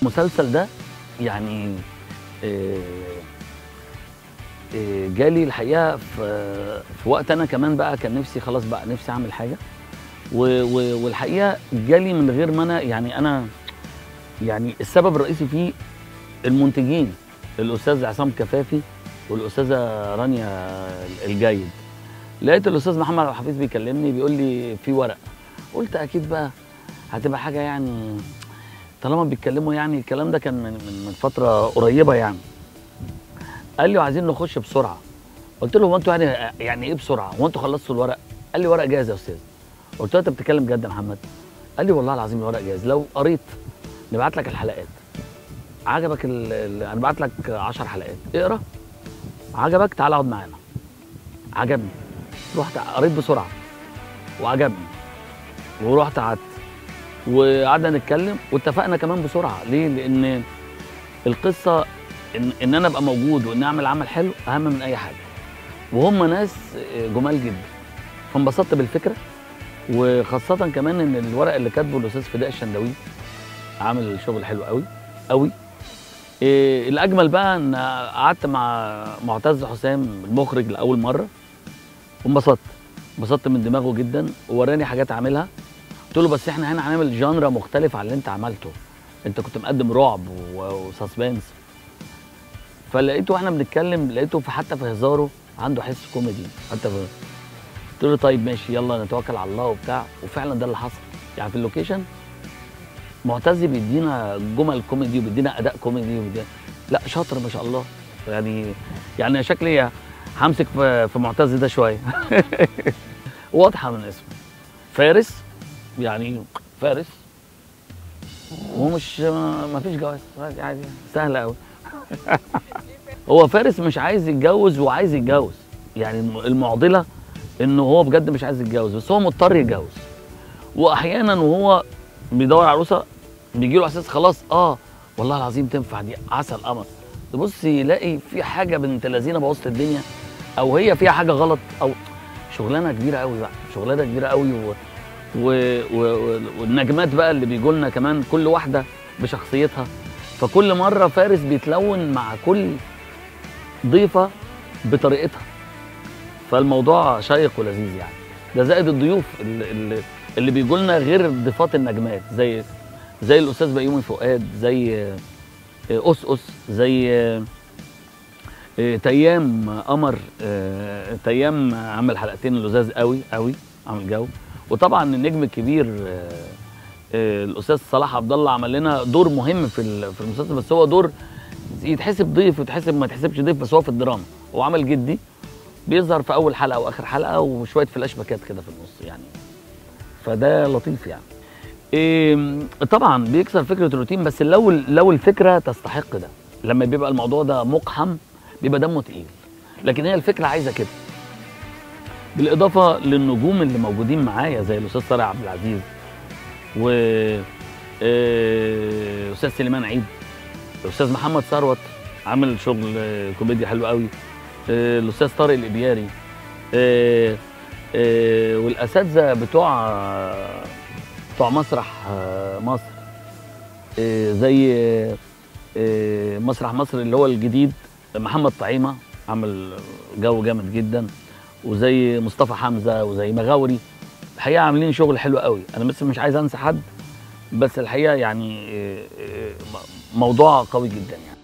المسلسل ده يعني آه، آه، جالي الحقيقه في في وقت انا كمان بقى كان نفسي خلاص بقى نفسي اعمل حاجه و- و- والحقيقه جالي من غير ما انا يعني انا يعني السبب الرئيسي فيه المنتجين الاستاذ عصام كفافي والاستاذه رانيا الجيد لقيت الاستاذ محمد عبد الحفيظ بيكلمني بيقول لي في ورق قلت اكيد بقى هتبقى حاجه يعني طالما بيتكلموا يعني الكلام ده كان من من, من فتره قريبه يعني قال لي عايزين نخش بسرعه قلت له هو انتوا يعني يعني ايه بسرعه هو انتوا خلصتوا الورق قال لي ورق جاهز يا استاذ قلت له انت بتتكلم جد يا محمد قال لي والله العظيم الورق جاهز لو قريت نبعت لك الحلقات عجبك ال... ال... انا بعت لك 10 حلقات اقرا عجبك تعال اقعد معانا عجبني رحت قريت بسرعه وعجبني ورحت قعدت وقعدنا نتكلم واتفقنا كمان بسرعه ليه لان القصه ان, إن انا ابقى موجود وان اعمل عمل حلو اهم من اي حاجه وهم ناس جمال جدا فانبسطت بالفكره وخاصه كمان ان الورق اللي كاتبه الاستاذ فداء الشندوي عامل شغل حلو قوي قوي إيه الاجمل بقى ان قعدت مع معتز حسام المخرج لاول مره وانبسطت انبسطت من دماغه جدا ووراني حاجات عاملها قلت له بس احنا هنا هنعمل جانرا مختلف عن اللي انت عملته انت كنت مقدم رعب و- وسسبنس فلقيته واحنا بنتكلم لقيته في حتى في هزاره عنده حس كوميدي حتى في قلت له طيب ماشي يلا نتوكل على الله وبتاع وفعلا ده اللي حصل يعني في اللوكيشن معتز بيدينا جمل كوميدي وبيدينا اداء كوميدي وبيدينا لا شاطر ما شاء الله يعني يعني شكلي همسك في في معتز ده شويه واضحه من اسمه فارس يعني فارس هو مش ما فيش جواز عادي سهله قوي هو فارس مش عايز يتجوز وعايز يتجوز يعني الم- المعضله انه هو بجد مش عايز يتجوز بس هو مضطر يتجوز واحيانا وهو بيدور على عروسه بيجي له احساس خلاص اه والله العظيم تنفع دي عسل قمر تبص يلاقي في حاجه بنت لذينه بوظت الدنيا او هي فيها حاجه غلط او شغلانه كبيره قوي بقى شغلانه كبيره قوي و... و... و... والنجمات بقى اللي بيجوا لنا كمان كل واحده بشخصيتها فكل مره فارس بيتلون مع كل ضيفه بطريقتها فالموضوع شيق ولذيذ يعني ده زائد الضيوف اللي, اللي, اللي بيجوا لنا غير ضيفات النجمات زي زي الاستاذ بيومي فؤاد زي آه، اس اس زي آه، آه، تيام قمر آه، تيام عمل حلقتين لذاذ قوي قوي عمل جو وطبعا النجم الكبير آه، آه، الاستاذ صلاح عبد الله عمل لنا دور مهم في ال- في المسلسل بس هو دور يتحسب ضيف ويتحسب ما يتحسبش ضيف بس هو في الدراما هو عمل جدي بيظهر في اول حلقه واخر حلقه وشويه فلاش باكات كده في النص يعني فده لطيف يعني إيه طبعا بيكسر فكره الروتين بس لو لو الفكره تستحق ده لما بيبقى الموضوع ده مقحم بيبقى دمه تقيل لكن هي الفكره عايزه كده بالاضافه للنجوم اللي موجودين معايا زي الاستاذ طارق عبد العزيز و آه، استاذ سليمان عيد الاستاذ محمد ثروت عامل شغل آه، كوميديا حلو قوي آه، الاستاذ طارق الابياري آه، آه، والاساتذه بتوع بتوع مسرح آه، مصر آه، زي آه، مسرح مصر اللي هو الجديد محمد طعيمه عمل جو جامد جدا وزي مصطفى حمزه وزي مغاوري الحقيقه عاملين شغل حلو قوي انا بس مش عايز انسى حد بس الحقيقه يعني آه، آه، موضوع قوي جدا يعني